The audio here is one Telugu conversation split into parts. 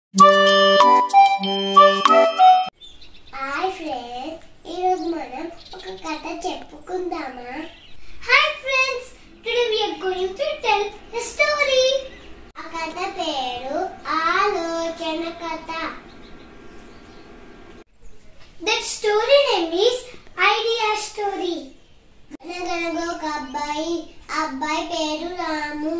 హాయ్ ఫ్రెండ్స్ ఈరోజు మనం ఒక కథ చెప్పుకుందామా hi friends today we are going to tell the story ఆ కథ పేరు ఆలోచన కథ that story name is idea story అనగనగా ఒక అబ్బాయి ఆ అబ్బాయి పేరు రాము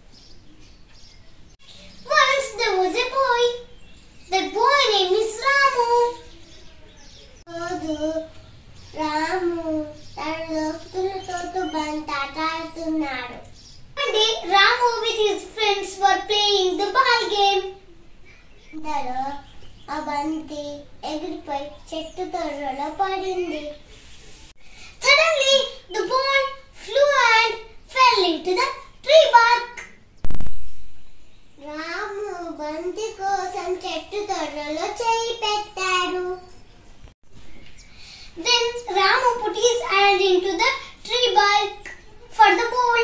Once there was a boy. That boy name is Ramu. రోజు రాము తన దోస్తులతో బంతాట ఆడుతున్నాడు అంటే Ramu with his friends were playing the ball game అందరూ ఆ బంతి ఎగిరిపోయి చెట్టు తొర్రలో పడింది Suddenly the ball flew and fell into the tree bark. రాము బంతి కోసం చెట్టు తొర్రలో చేయి పెట్టాడు Then Ramu put his hand into the tree bark for the ball.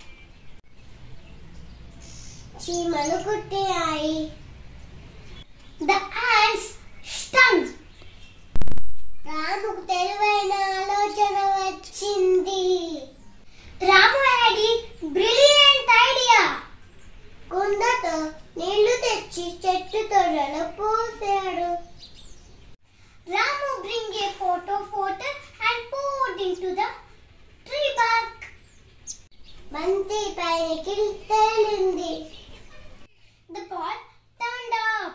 చీమలు కుట్టాయి The ants stung. రాముకు తెలివైన ఆలోచన వచ్చింది రాము had a brilliant idea. కుండతో నీళ్లు తెచ్చి చెట్టు తొర్రలో పోసాడు రాము bring a pot of water and poured into the tree bark. బంతి పైకి తేలింది The ball turned up.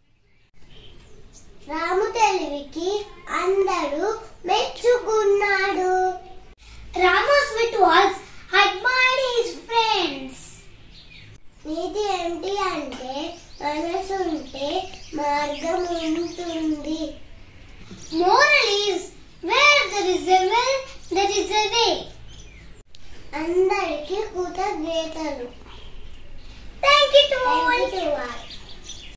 రాము తెలివికి అందరూ మెచ్చుకున్నాడు రాముస్ wit was admired his friends. నీతి ఏంటి అంటే మనసు ఉంటే మార్గం ఉంటుంది moral is where there is a will there is a way అందరికీ కృతజ్ఞతలు థ్యాంక్ యూ టు ఆల్